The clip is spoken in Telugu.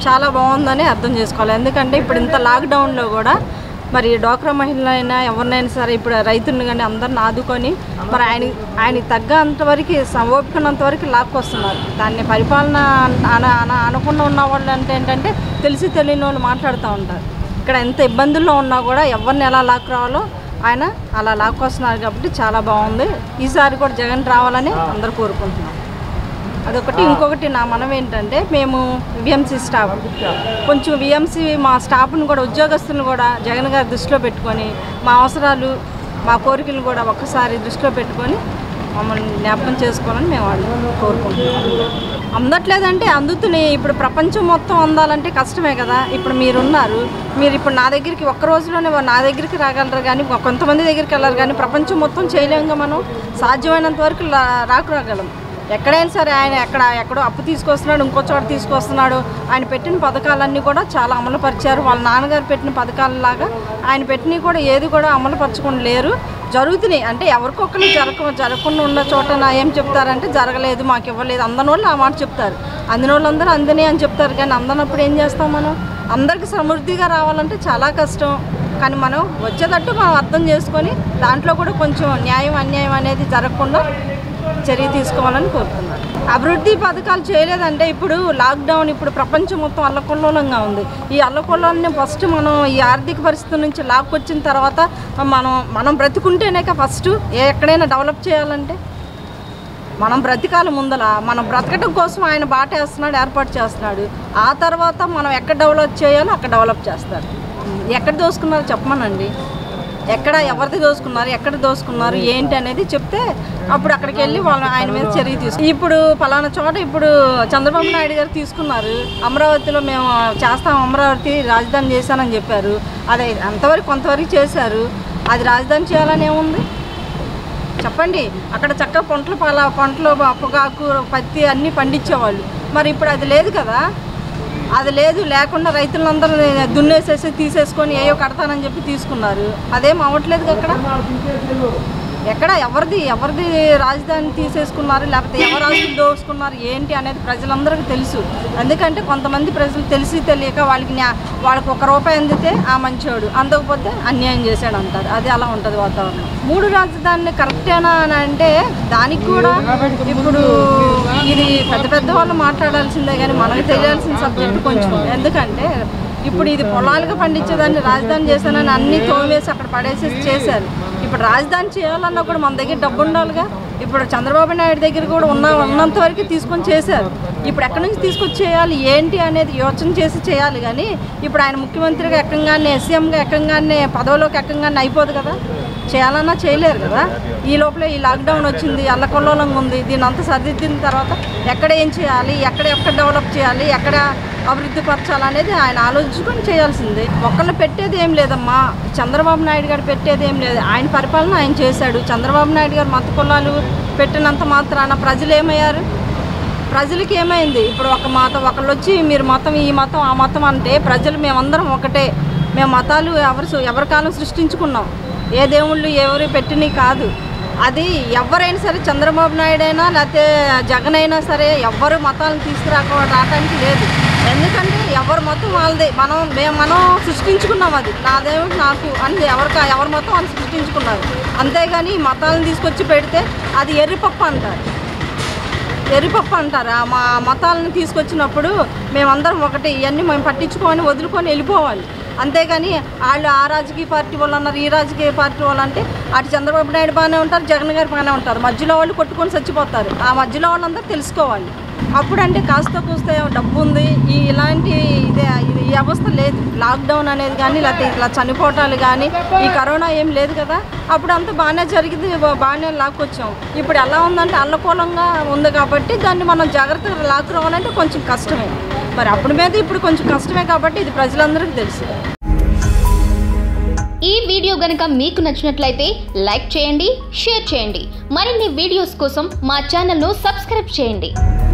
చాలా బాగుందని అర్థం చేసుకోవాలి ఎందుకంటే ఇప్పుడు ఇంత లాక్డౌన్లో కూడా మరి డోక్రా మహిళలైనా ఎవరినైనా సరే ఇప్పుడు రైతులను కానీ అందరిని ఆదుకొని మరి ఆయన ఆయనకి తగ్గంత వరకు ఓపికన్నంత వరకు లాక్కొస్తున్నారు దాన్ని పరిపాలన అన అన- అనకుండా ఉన్న వాళ్ళు అంటే ఏంటంటే తెలిసి తెలియని వాళ్ళు మాట్లాడుతూ ఉంటారు ఇక్కడ ఎంత ఇబ్బందుల్లో ఉన్నా కూడా ఎవరిని ఎలా లాక్ రావాలో ఆయన అలా లాక్కొస్తున్నారు కాబట్టి చాలా బాగుంది ఈసారి కూడా జగన్ రావాలని అందరూ కోరుకుంటున్నాం అదొకటి ఇంకొకటి నా మనం ఏంటంటే మేము విఎంసీ స్టాఫ్ కొంచెం విఎంసీ మా స్టాఫ్ను కూడా ఉద్యోగస్తులను కూడా జగన్ గారి దృష్టిలో పెట్టుకొని మా అవసరాలు మా కోరికలు కూడా ఒక్కసారి దృష్టిలో పెట్టుకొని మమ్మల్ని జ్ఞాపకం చేసుకోవాలని మేము వాళ్ళు కోరుకుంటున్నాం అందట్లేదంటే అందుతున్నాయి ఇప్పుడు ప్రపంచం మొత్తం అందాలంటే కష్టమే కదా ఇప్పుడు మీరున్నారు మీరు ఇప్పుడు నా దగ్గరికి ఒక్క రోజులోనే నా దగ్గరికి రాగలరు కానీ కొంతమంది దగ్గరికి వెళ్ళరు కానీ ప్రపంచం మొత్తం చేయలేముగా మనం సాధ్యమైనంత వరకు లా- రాకు రాగలం ఎక్కడైనా సరే ఆయన ఎక్కడ ఎక్కడో అప్పు తీసుకొస్తున్నాడు ఇంకో చోట తీసుకొస్తున్నాడు ఆయన పెట్టిన పథకాలన్నీ కూడా చాలా అమలు పరిచారు వాళ్ళ నాన్నగారు పెట్టిన పథకాలలాగా ఆయన పెట్టినవి కూడా ఏది కూడా అమలు పరచకుండా లేరు జరుగుతున్నాయి అంటే ఎవరికొకరు జరగ జరగకుండా ఉన్న చోట నా ఏం చెప్తారంటే జరగలేదు మాకు ఇవ్వలేదు అందని వాళ్ళు ఆ మాట చెప్తారు అందిన వాళ్ళందరూ అందని అని చెప్తారు కానీ అందనప్పుడు ఏం చేస్తాం మనం అందరికి సమృద్ధిగా రావాలంటే చాలా కష్టం కానీ మనం వచ్చేటట్టు మనం అర్థం చేసుకొని దాంట్లో కూడా కొంచెం న్యాయం అన్యాయం అనేది జరగకుండా చర్య తీసుకోవాలని కోరుతున్నాను అభివృద్ధి పథకాలు చేయలేదంటే ఇప్పుడు లాక్డౌన్ ఇప్పుడు ప్రపంచం మొత్తం అల్లకొల్లోలంగా ఉంది ఈ అల్లకొల్లాన్ని ఫస్ట్ మనం ఈ ఆర్థిక పరిస్థితి నుంచి లాక్కొచ్చిన తర్వాత మనం మనం బ్రతుకుంటేనే ఫస్ట్ ఎక్కడైనా డెవలప్ చేయాలంటే మనం బ్రతికాల ముందల మనం బ్రతకడం కోసం ఆయన బాటేస్తున్నాడు ఏర్పాటు చేస్తున్నాడు ఆ తర్వాత మనం ఎక్కడ డెవలప్ చేయాలో అక్కడ డెవలప్ చేస్తాడు ఎక్కడ దోసుకున్నారో చెప్పమనండి ఎక్కడ ఎవరిది దోసుకున్నారు ఎక్కడ దోసుకున్నారు ఏంటి అనేది చెప్తే అప్పుడు అక్కడికి వెళ్ళి వాళ్ళు ఆయన మీద చర్య తీసుకు ఇప్పుడు పలానా చోట ఇప్పుడు చంద్రబాబు నాయుడు గారు తీసుకున్నారు అమరావతిలో మేము చేస్తాం అమరావతి రాజధాని చేశానని చెప్పారు అది అంతవరకు కొంతవరకు చేశారు అది రాజధాని చేయాలని ఏముంది చెప్పండి అక్కడ చక్కగా పంటలు పలా పంటలు పొగాకు పత్తి అన్నీ పండించేవాళ్ళు మరి ఇప్పుడు అది లేదు కదా అది లేదు లేకుండా రైతులందరూ దున్నేసేసి తీసేసుకొని ఏయో కడతానని చెప్పి తీసుకున్నారు అదేం అవ్వట్లేదు అక్కడ ఎక్కడ ఎవరిది ఎవరిది రాజధాని తీసేసుకున్నారు లేకపోతే ఎవరు ఆస్తులు దోసుకున్నారు ఏంటి అనేది ప్రజలందరికీ తెలుసు ఎందుకంటే కొంతమంది ప్రజలు తెలిసి తెలియక వాళ్ళకి న్యా వాళ్ళకి ఒక రూపాయి అందితే ఆ మంచోడు అందకపోతే అన్యాయం చేశాడు అంటారు అది అలా ఉంటుంది వాతావరణం మూడు రాజధానులు కరెక్టేనా అని అంటే దానికి కూడా ఇప్పుడు ఇది పెద్ద పెద్ద వాళ్ళు మాట్లాడాల్సిందే కానీ మనకు తెలియాల్సిన సబ్జెక్ట్ కొంచెం ఎందుకంటే ఇప్పుడు ఇది పొలాలుగా పండించేదాన్ని రాజధాని చేశానని అన్ని తోమేసి అక్కడ పడేసేసి చేశారు ఇప్పుడు రాజధాని చేయాలన్నా కూడా మన దగ్గర డబ్బు ఉండాలిగా ఇప్పుడు చంద్రబాబు నాయుడు దగ్గర కూడా ఉన్న ఉన్నంత వరకు తీసుకొని చేశారు ఇప్పుడు ఎక్కడి నుంచి తీసుకొచ్చి చేయాలి ఏంటి అనేది యోచన చేసి చేయాలి కానీ ఇప్పుడు ఆయన ముఖ్యమంత్రిగా ఎక్కంగానే సీఎంగా ఎక్కంగానే పదవిలోకి ఎక్కంగానే అయిపోదు కదా చేయాలన్నా చేయలేరు కదా ఈ లోపల ఈ లాక్డౌన్ వచ్చింది అల్లకొల్లోలంగా ఉంది దీని అంతా సర్దిద్దిన తర్వాత ఎక్కడ ఏం చేయాలి ఎక్కడ ఎక్కడ డెవలప్ చేయాలి ఎక్కడ అభివృద్ధి పరచాలనేది ఆయన ఆలోచించుకొని చేయాల్సిందే ఒకళ్ళు పెట్టేది ఏం లేదమ్మా చంద్రబాబు నాయుడు గారు పెట్టేది ఏం లేదు ఆయన పరిపాలన ఆయన చేశాడు చంద్రబాబు నాయుడు గారు మత కులాలు పెట్టినంత మాత్రాన ప్రజలు ఏమయ్యారు ప్రజలకి ఏమైంది ఇప్పుడు ఒక మతం ఒకళ్ళు వచ్చి మీరు మతం ఈ మతం ఆ మతం అంటే ప్రజలు మేమందరం ఒకటే మేము మతాలు ఎవరు సు- ఎవరి కాలం సృష్టించుకున్నాం ఏ దేవుళ్ళు ఎవరు పెట్టినవి కాదు అది ఎవరైనా సరే చంద్రబాబు నాయుడు అయినా లేకపోతే జగన్ అయినా సరే ఎవరు మతాలను తీసుకురాక రావడానికి లేదు ఎందుకంటే ఎవరి మతం వాళ్ళది మనం మేము మనం సృష్టించుకున్నాం అది నా దేవుడు నాకు అని ఎవరికి ఎవరి మతం వాళ్ళు సృష్టించుకున్నారు అంతేగాని ఈ మతాలను తీసుకొచ్చి పెడితే అది ఎర్రిపప్పు అంటారు ఎరిపప్పు అంటారు ఆ మా మతాలను తీసుకొచ్చినప్పుడు మేమందరం ఒకటి ఇవన్నీ మేము పట్టించుకొని వదులుకొని వెళ్ళిపోవాలి అంతేగాని వాళ్ళు ఆ రాజకీయ పార్టీ వాళ్ళు అన్నారు ఈ రాజకీయ పార్టీ వాళ్ళు అంటే అటు చంద్రబాబు నాయుడు బాగానే ఉంటారు జగన్ గారు బాగానే ఉంటారు మధ్యలో వాళ్ళు కొట్టుకొని చచ్చిపోతారు ఆ మధ్యలో వాళ్ళందరూ తెలుసుకోవాలి అప్పుడంటే కాస్త కూస్తే డబ్బు ఉంది ఈ ఇలాంటి ఇదే ఇది ఈ అవస్థ లేదు లాక్డౌన్ అనేది కానీ లేకపోతే ఇట్లా చనిపోవటాలు కానీ ఈ కరోనా ఏం లేదు కదా అప్పుడు అంతా బాగానే జరిగింది బా- బాగానే లాక్కొచ్చాం ఇప్పుడు ఎలా ఉందంటే అల్లకూలంగా ఉంది కాబట్టి దాన్ని మనం జాగ్రత్తగా లాక్ రావాలంటే కొంచెం కష్టమే మరి అప్పుడు మీద ఇప్పుడు కొంచెం కష్టమే కాబట్టి ఇది ప్రజలందరికీ తెలుసు ఈ వీడియో గనుక మీకు నచ్చినట్లయితే లైక్ చేయండి షేర్ చేయండి మరిన్ని వీడియోస్ కోసం మా ఛానల్ను సబ్స్క్రైబ్ చేయండి